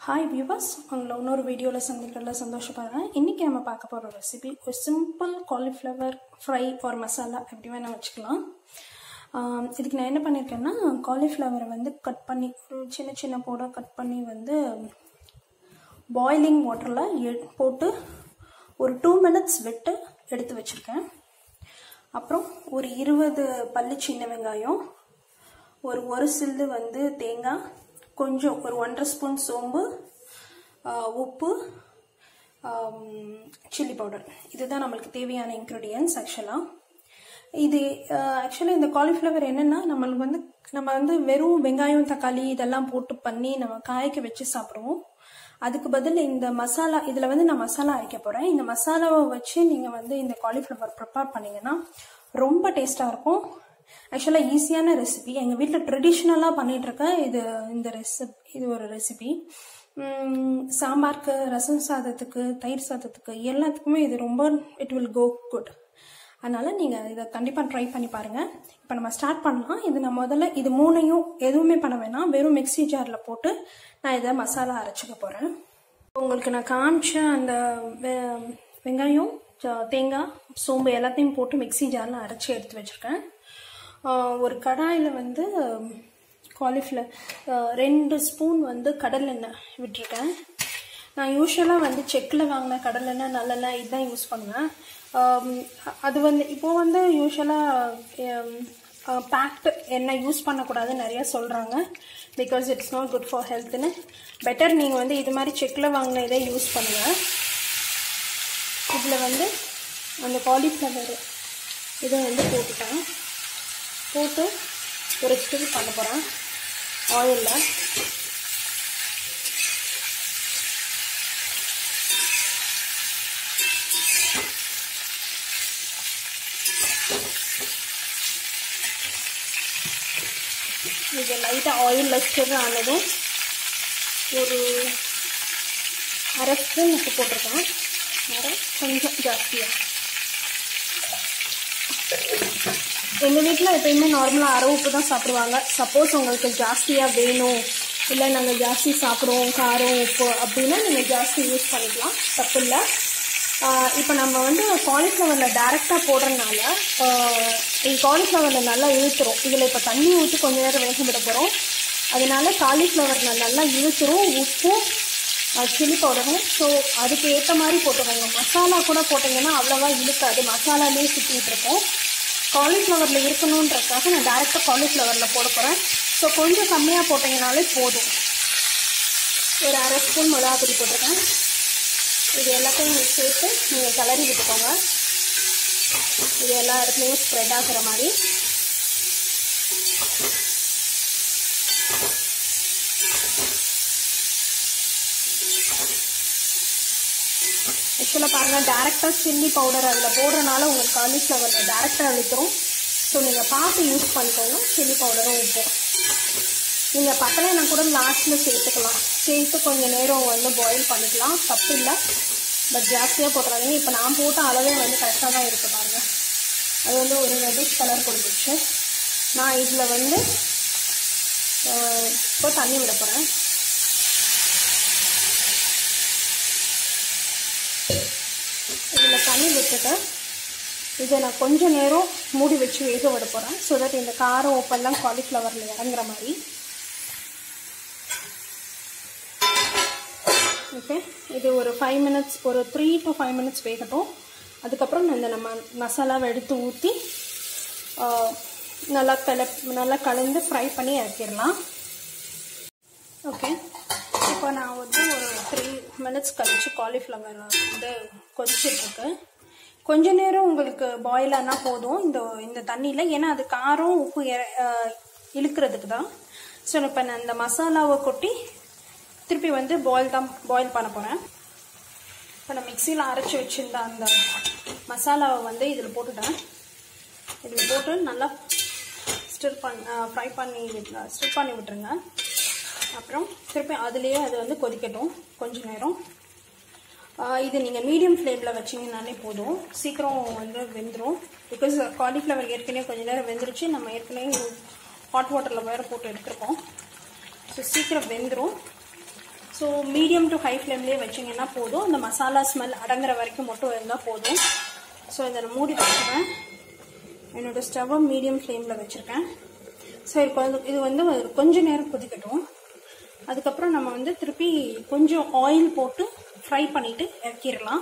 hi viewers உங்களை இன்னொரு வீடியோவில் சந்திக்கிறதுல சந்தோஷப்படுறேன் இன்றைக்கி நம்ம பார்க்க போகிற ரெசிபி ஒரு சிம்பிள் காலிஃப்ளவர் ஃப்ரை ஒரு மசாலா எப்படி வேணால் வச்சுக்கலாம் ஆம், இதுக்கு நான் என்ன பண்ணியிருக்கேன்னா காலிஃப்ளவரை வந்து கட் பண்ணி ஒரு சின்ன சின்ன போட கட் பண்ணி வந்து பாயிலிங் வாட்டரில் போட்டு ஒரு டூ மினிட்ஸ் விட்டு எடுத்து வச்சுருக்கேன் அப்புறம் ஒரு இருபது பல்லு சின்ன வெங்காயம் ஒரு ஒரு சில்லு வந்து தேங்காய் கொஞ்சம் ஒரு ஒன்றரை ஸ்பூன் சோம்பு ஆ, உப்பு சில்லி பவுடர் இதுதான் நம்மளுக்கு தேவையான இன்க்ரீடியன்ஸ் ஆக்சுவலாக இது ஆக்சுவலாக இந்த காலிஃப்ளவர் என்னென்னா நம்மளுக்கு வந்து நம்ம வந்து வெறும் வெங்காயம் தக்காளி இதெல்லாம் போட்டு பண்ணி நம்ம காய்க்க வச்சு சாப்பிடுவோம் அதுக்கு பதில் இந்த மசாலா இதில் வந்து நான் மசாலா அரைக்க போகிறேன் இந்த மசாலாவை வச்சு நீங்கள் வந்து இந்த காலிஃப்ளவர் ப்ரிப்பேர் பண்ணீங்கன்னா ரொம்ப டேஸ்ட்டாக இருக்கும் ஆக்சுவலாக ஈஸியான ரெசிபி எங்கள் வீட்டில் ட்ரெடிஷ்னலாக பண்ணிட்டு இருக்கேன் இது இந்த ரெசிபி இது ஒரு ரெசிபி சாம்பாருக்கு ரசம் சாதத்துக்கு தயிர் சாதத்துக்கு எல்லாத்துக்குமே இது ரொம்ப இட் வில் கோ குட் அதனால் நீங்கள் இதை கண்டிப்பாக ட்ரை பண்ணி பாருங்கள் இப்போ நம்ம ஸ்டார்ட் பண்ணலாம் இது நான் முதல்ல இது மூணையும் எதுவுமே பண்ண வேணாம் வெறும் மிக்ஸி ஜாரில் போட்டு நான் இதை மசாலா அரைச்சிக்க போகிறேன் உங்களுக்கு நான் காமிச்ச அந்த வெ- வெங்காயம் ஜ- தேங்காய் சோம்பு எல்லாத்தையும் போட்டு மிக்ஸி ஜாரில் அரைச்சி எடுத்து வச்சுருக்கேன் ஆஹ் ஒரு கடாயில் வந்து காலிஃப்ளவர் ரெண்டு ஸ்பூன் வந்து கடலெண்ணெய் விட்டிருக்கேன் நான் யூஸ்வலாக வந்து செக்கில் வாங்கின கடலெண்ணெய் நல்லெண்ணெய் இதுதான் யூஸ் பண்ணுவேன் ஆம், அது வந்து இப்போ வந்து யூஸ்வலாக பேக்டு எண்ணெய் யூஸ் பண்ணக்கூடாதுன்னு நிறைய சொல்கிறாங்க because it's not good for ஹெல்த்னு பெட்டர் நீங்கள் வந்து இது மாதிரி செக்கில் வாங்கின இதை யூஸ் பண்ணுங்கள் இதில் வந்து அந்த காலிஃப்ளவர் இதை வந்து போட்டுட்டேன் போட்டு ஒரு ஸ்டில் பண்ண போகிறேன் ஆயிலில் இது லைட்டாக ஆயிலில் ஸ்டிர் ஆனதும் ஒரு அரை ஸ்பூன் உப்பு போட்டிருக்கேன் அரை கொஞ்சம் ஜாஸ்தியாக எங்கள் வீட்டில் எப்பயுமே நார்மலாக அரை உப்பு தான் சாப்பிடுவாங்க சப்போஸ் உங்களுக்கு ஜாஸ்தியாக வேணும் இல்லை நாங்கள் ஜாஸ்தி சாப்பிடுவோம் காரம் உப்பு அப்படின்னா நீங்கள் ஜாஸ்தி யூஸ் பண்ணிக்கலாம் தப்பு இல்லை இப்போ நம்ம வந்து காலிஃப்ளவரில் டேரெக்டாக போடுறதுனால இந்த காலிஃப்ளவரில் நல்லா இழுத்துரும் இதில் இப்போ தண்ணி ஊற்றி கொஞ்ச நேரம் வேக விட போகிறோம் அதனால காலிஃப்ளவரில் நல்லா இழுத்துரும் உப்பும் சில்லி பவுடரும் ஸோ அதுக்கு ஏற்ற மாதிரி போட்டுக்கோங்க மசாலா கூட போட்டிங்கன்னா அவ்வளோவா இழுக்காது மசாலாலே சுற்றிட்டு இருக்கோம் காலிஃப்ளவரில் இருக்கணுன்றதுக்காக நான் டேரெக்டாக காலிஃப்ளவரில் போட போகிறேன் ஸோ கொஞ்சம் கம்மியாக போட்டிங்கனாலே போதும் ஒரு அரை ஸ்பூன் மிளகாப்பொடி போட்டிருக்கேன் இது எல்லாத்தையும் சேர்த்து நீங்கள் கிளறி விட்டுக்கோங்க இது எல்லா இடத்துலையும் ஸ்ப்ரெட் ஆகுற மாதிரி ஆக்சுவலாக பாருங்கள் டேரெக்டாக சில்லி பவுடர் அதில் போடுறனால உங்களுக்கு காலிஃப்ளவரில் டேரெக்டாக அழுத்துரும் ஸோ நீங்கள் பார்த்து யூஸ் பண்ணிக்கோங்க சில்லி பவுடரும் உப்பும் நீங்கள் பத்தலைனா கூட லாஸ்ட்டில் சேர்த்துக்கலாம் சேர்த்து கொஞ்சம் நேரம் வந்து பாயில் பண்ணிக்கலாம் தப்பு இல்லை பட் ஜாஸ்தியாக போட்டுறாதீங்க இப்போ நான் போட்ட அளவே வந்து கரெக்டாக தான் இருக்குது பாருங்க அது வந்து ஒரு ரெட்டிஷ் கலர் கொடுத்துச்சு நான் இதில் வந்து அஹ், இப்போ தண்ணி விட போகிறேன் இதில் தண்ணி விட்டுட்டு இதை நான் கொஞ்ச நேரம் மூடி வச்சு வேக விட போகிறேன் ஸோ தட் இந்த காரம் உப்பெல்லாம் காலிஃப்ளவரில் இறங்குற மாதிரி ஓகே இது ஒரு ஃபைவ் மினிட்ஸ் ஒரு த்ரீ டு ஃபைவ் மினிட்ஸ் வேகட்டும் அதுக்கப்புறம் இந்த நம்ம மசாலாவை எடுத்து ஊற்றி நல்லா கல நல்லா கலந்து ஃப்ரை பண்ணி இறக்கிடலாம் ஓகே இப்போ நான் வந்து ஒரு த்ரீ மினிட்ஸ் கழிச்சு காலிஃப்ளவர் வந்து கொதிச்சிட்ருக்கு கொஞ்ச நேரம் உங்களுக்கு பாயில் ஆனால் போதும் இந்த இந்த தண்ணியில் ஏன்னா அது காரம் உப்பு இற- அஹ், இழுக்கிறதுக்கு தான் ஸோ இப்போ நான் இந்த மசாலாவை கொட்டி திருப்பி வந்து பாயில் தான் பாயில் பண்ண போகிறேன் இப்போ நான் மிக்சியில் அரைச்சி வச்சிருந்த அந்த மசாலாவை வந்து இதில் போட்டுட்டேன் இதில் போட்டு நல்லா ஸ்டிர் பண்ண ஃப்ரை பண்ணி விட்டு ஸ்டிர் பண்ணி விட்டுருங்க அப்புறம் திருப்பி அதுலேயே அது வந்து கொதிக்கட்டும் கொஞ்ச நேரம் ஆஹ் இது நீங்கள் மீடியம் ஃப்ளேமில் வச்சிங்கனாலே போதும் சீக்கிரம் வந்து வெந்துடும் பிகாஸ் காலிஃப்ளவர் ஏற்கனவே கொஞ்ச நேரம் வெந்துருச்சு நம்ம ஏற்கனவே ஹாட் வாட்டரில் வேறு போட்டு எடுத்துருக்கோம் ஸோ சீக்கிரம் வெந்துடும் ஸோ மீடியம் டு ஹை ஃப்ளேம்லேயே வச்சிங்கன்னா போதும் அந்த மசாலா ஸ்மெல் அடங்குற வரைக்கும் மட்டும் இருந்தால் போதும் ஸோ இதை நான் மூடி வச்சுருவேன் என்னோட ஸ்டவ்வை மீடியம் ஃப்ளேமில் வச்சுருக்கேன் ஸோ இப்போ வந்து இது வந்து ஒரு கொஞ்ச நேரம் கொதிக்கட்டும் அதுக்கப்புறம் நம்ம வந்து திருப்பி கொஞ்சம் ஆயில் போட்டு ஃப்ரை பண்ணிவிட்டு இறக்கிடலாம்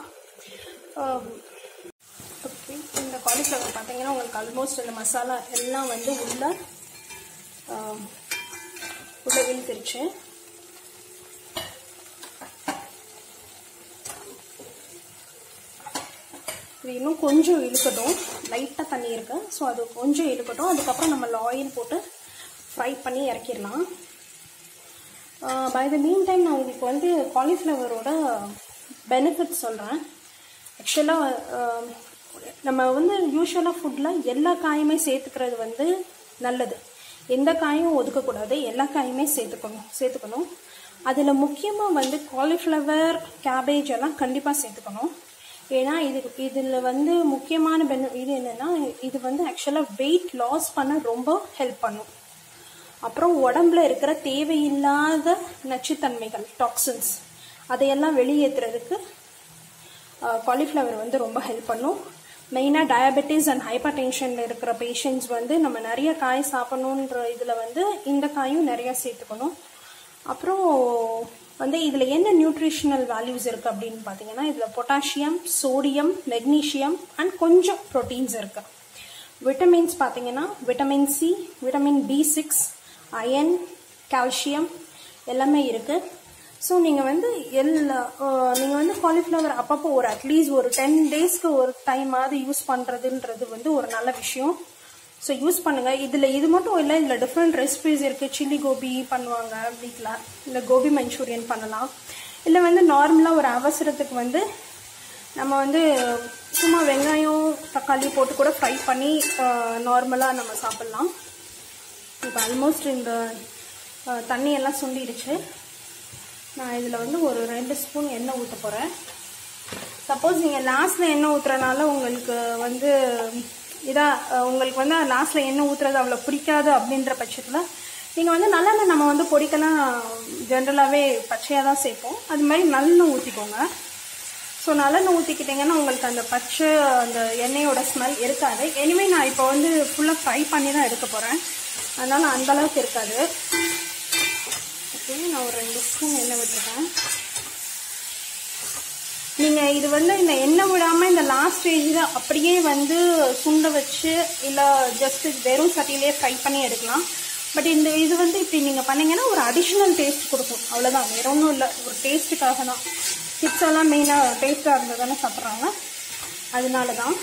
ஓகே இந்த காலிஃப்ளவர் பார்த்தீங்கன்னா உங்களுக்கு ஆல்மோஸ்ட் இந்த மசாலா எல்லாம் வந்து உள்ள உள்ள இழுத்துருச்சு இது இன்னும் கொஞ்சம் இழுக்கட்டும் லைட்டாக தண்ணி இருக்கு ஸோ அது கொஞ்சம் இழுக்கட்டும் அதுக்கப்புறம் நம்ம ஆயில் போட்டு ஃப்ரை பண்ணி இறக்கிடலாம் பை த மீன் டைம் நான் உங்களுக்கு வந்து காலிஃப்ளவரோட பெனிஃபிட் சொல்கிறேன் ஆக்சுவலாக நம்ம வந்து யூஸ்வலாக ஃபுட்டில் எல்லா காயுமே சேர்த்துக்கிறது வந்து நல்லது எந்த காயும் ஒதுக்கக்கூடாது எல்லா காயுமே சேர்த்துக்கணும் சேர்த்துக்கணும் அதில் முக்கியமாக வந்து காலிஃப்ளவர் கேபேஜ் எல்லாம் கண்டிப்பாக சேர்த்துக்கணும் ஏன்னா இது இதில் வந்து முக்கியமான பெனி இது என்னென்னா இது வந்து ஆக்சுவலாக வெயிட் லாஸ் பண்ண ரொம்ப ஹெல்ப் பண்ணும் அப்புறம் உடம்புல இருக்கிற தேவையில்லாத நச்சுத்தன்மைகள் டாக்ஸின்ஸ் அதையெல்லாம் வெளியேற்றுறதுக்கு காலிஃப்ளவர் வந்து ரொம்ப ஹெல்ப் பண்ணும் மெயினாக டயபெட்டிஸ் அண்ட் ஹைப்பர் டென்ஷனில் இருக்கிற பேஷண்ட்ஸ் வந்து நம்ம நிறைய காய் சாப்பிடணுன்ற இதில் வந்து இந்த காயும் நிறையா சேர்த்துக்கணும் அப்புறம் வந்து இதில் என்ன நியூட்ரிஷனல் வேல்யூஸ் இருக்குது அப்படின்னு பார்த்தீங்கன்னா இதில் பொட்டாசியம் சோடியம் மெக்னீஷியம் அண்ட் கொஞ்சம் ப்ரோட்டீன்ஸ் இருக்குது விட்டமின்ஸ் பார்த்தீங்கன்னா vitamin C vitamin B six iron calcium எல்லாமே இருக்குது ஸோ நீங்கள் வந்து எல்லா நீங்கள் வந்து காலிஃப்ளவர் அப்பப்போ ஒரு அட்லீஸ்ட் ஒரு டென் டேஸ்க்கு ஒரு டைமாவது யூஸ் பண்ணுறதுன்றது வந்து ஒரு நல்ல விஷயம் ஸோ யூஸ் பண்ணுங்கள் இதில் இது மட்டும் இல்லை இதில் டிஃப்ரெண்ட் ரெசிபிஸ் இருக்குது சில்லி கோபி பண்ணுவாங்க வீட்டில் இல்லை கோபி மஞ்சூரியன் பண்ணலாம் இல்லை வந்து நார்மலாக ஒரு அவசரத்துக்கு வந்து நம்ம வந்து சும்மா வெங்காயம் தக்காளி போட்டு கூட ஃப்ரை பண்ணி நார்மலாக நம்ம சாப்பிட்லாம் இப்போ ஆல்மோஸ்ட் இந்த தண்ணியெல்லாம் சுண்டிடுச்சு நான் இதில் வந்து ஒரு ரெண்டு ஸ்பூன் எண்ணெய் ஊற்ற போகிறேன் சப்போஸ் நீங்கள் லாஸ்ட்டில் எண்ணெய் ஊற்றுறனால உங்களுக்கு வந்து இதாக உங்களுக்கு வந்து லாஸ்ட்டில் எண்ணெய் ஊற்றுறது அவ்வளோ பிடிக்காது அப்படின்ற பட்சத்தில் நீங்கள் வந்து நல்லெண்ணெய் நம்ம வந்து பொடிக்கெல்லாம் ஜென்ரலாகவே பச்சையாக தான் சேர்ப்போம் அது மாதிரி நல்லெண்ணெய் ஊற்றிக்கோங்க ஸோ நல்லெண்ணெய் ஊற்றிக்கிட்டிங்கன்னா உங்களுக்கு அந்த பச்சை அந்த எண்ணெயோட ஸ்மெல் இருக்காது எனிவே நான் இப்போ வந்து ஃபுல்லாக ஃப்ரை பண்ணி தான் எடுக்க போகிறேன் அதனால் அந்தளவுக்கு இருக்காது ஓகே நான் ஒரு ரெண்டு ஸ்பூன் எண்ணெய் விட்டுருக்கேன் நீங்கள் இது வந்து இந்த எண்ணெய் விடாமல் இந்த லாஸ்ட் ஸ்டேஜில் அப்படியே வந்து சுண்ட வச்சு இல்லை ஜஸ்ட் வெறும் சட்டிலே ஃப்ரை பண்ணி எடுக்கலாம் பட் இந்த இது வந்து இப்படி நீங்கள் பண்ணீங்கன்னா ஒரு அடிஷ்னல் டேஸ்ட் கொடுக்கும் அவ்வளோதான் வேற ஒன்றும் இல்லை ஒரு டேஸ்ட்டுக்காக தான் கிட்ஸ் எல்லாம் மெயினாக டேஸ்ட்டாக இருந்தால் தானே சாப்பிட்றாங்க அதனால தான்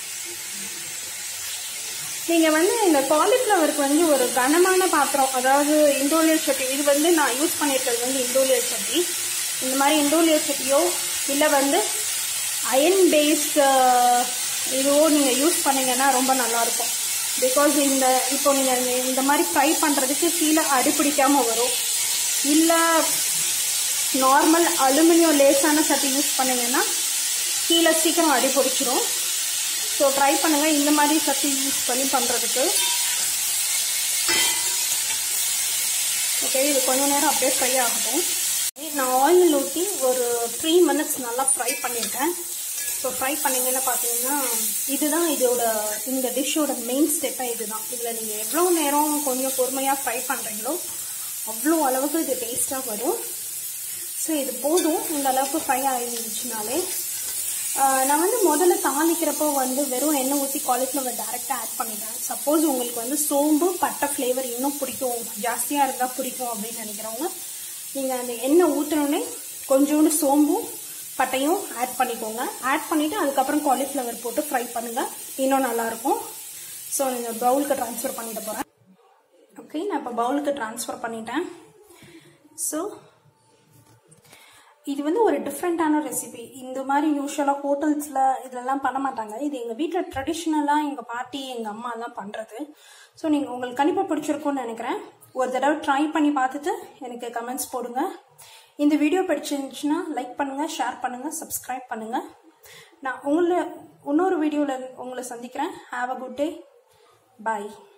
நீங்கள் வந்து இந்த காலிஃப்ளவருக்கு வந்து ஒரு கனமான பாத்திரம் அதாவது இண்டோலியர் சட்டி இது வந்து நான் யூஸ் பண்ணியிருக்கிறது வந்து இண்டோலியர் சட்டி இந்த மாதிரி இண்டோலியர் சட்டியோ இல்லை வந்து அயன் பேஸ்ட் இதுவோ நீங்கள் யூஸ் பண்ணீங்கன்னா ரொம்ப நல்லாயிருக்கும் பிகாஸ் இந்த இப்போ நீங்கள் இந்த மாதிரி ஃப்ரை பண்ணுறதுக்கு கீழே அடிப்பிடிக்காமல் வரும் இல்லை நார்மல் அலுமினியம் லேஸான சட்டி யூஸ் பண்ணிங்கன்னா கீழே சீக்கிரம் அடி பிடிச்சிரும் ஸோ ட்ரை பண்ணுங்கள் இந்த மாதிரி சட்டி யூஸ் பண்ணி பண்ணுறதுக்கு ஓகே இது கொஞ்ச நேரம் அப்படியே ஃப்ரை ஆகட்டும் நான் ஆயில் ஊற்றி ஒரு த்ரீ மினிட்ஸ் நல்லா ஃப்ரை பண்ணியிருக்கேன் ஸோ ஃப்ரை பண்ணிங்கன்னு பார்த்தீங்கன்னா இதுதான் இதோட இந்த டிஷ்ஷோட மெயின் ஸ்டெப்பே இதுதான் இதில் நீங்கள் எவ்வளோ நேரம் கொஞ்சம் பொறுமையாக ஃப்ரை பண்ணுறீங்களோ அவ்வளோ அளவுக்கு இது டேஸ்ட்டாக வரும் ஸோ இது போதும் இந்த அளவுக்கு ஃப்ரை ஆகிருந்துச்சுனாலே நான் வந்து முதல்ல தாளிக்கிறப்போ வந்து வெறும் எண்ணெய் ஊற்றி காலிஃப்ளவர் டேரெக்டாக ஆட் பண்ணிட்டேன் சப்போஸ் உங்களுக்கு வந்து சோம்பு பட்டை ஃப்ளேவர் இன்னும் பிடிக்கும் ஜாஸ்தியாக இருந்தால் பிடிக்கும் அப்படின்னு நினைக்கிறவங்க நீங்கள் அந்த எண்ணெய் ஊற்றினோடனே கொஞ்சோண்டு சோம்பும் பட்டையும் ஆட் பண்ணிக்கோங்க ஆட் பண்ணிவிட்டு அதுக்கப்புறம் காலிஃப்ளவர் போட்டு ஃப்ரை பண்ணுங்கள் இன்னும் நல்லாயிருக்கும் ஸோ நீங்கள் பவுலுக்கு ட்ரான்ஸ்ஃபர் பண்ணிட்டு போகிறேன் ஓகே நான் இப்போ பவுலுக்கு ட்ரான்ஸ்ஃபர் பண்ணிட்டேன் ஸோ இது வந்து ஒரு டிஃப்ரெண்ட்டான ரெசிபி இந்த மாதிரி யூஸ்வலாக ஹோட்டல்ஸில் இதெல்லாம் பண்ண மாட்டாங்க இது எங்கள் வீட்டில் ட்ரெடிஷ்னலாக எங்கள் பாட்டி எங்கள் அம்மா எல்லாம் பண்ணுறது ஸோ நீங்கள் உங்களுக்கு கண்டிப்பாக பிடிச்சிருக்கும்னு நினைக்கிறேன் ஒரு தடவை ட்ரை பண்ணி பார்த்துட்டு எனக்கு கமெண்ட்ஸ் போடுங்க இந்த வீடியோ பிடிச்சிருந்துச்சுன்னா லைக் பண்ணுங்கள் ஷேர் பண்ணுங்கள் சப்ஸ்கிரைப் பண்ணுங்கள் நான் உங்களை இன்னொரு வீடியோவில் உங்களை சந்திக்கிறேன் have a good day bye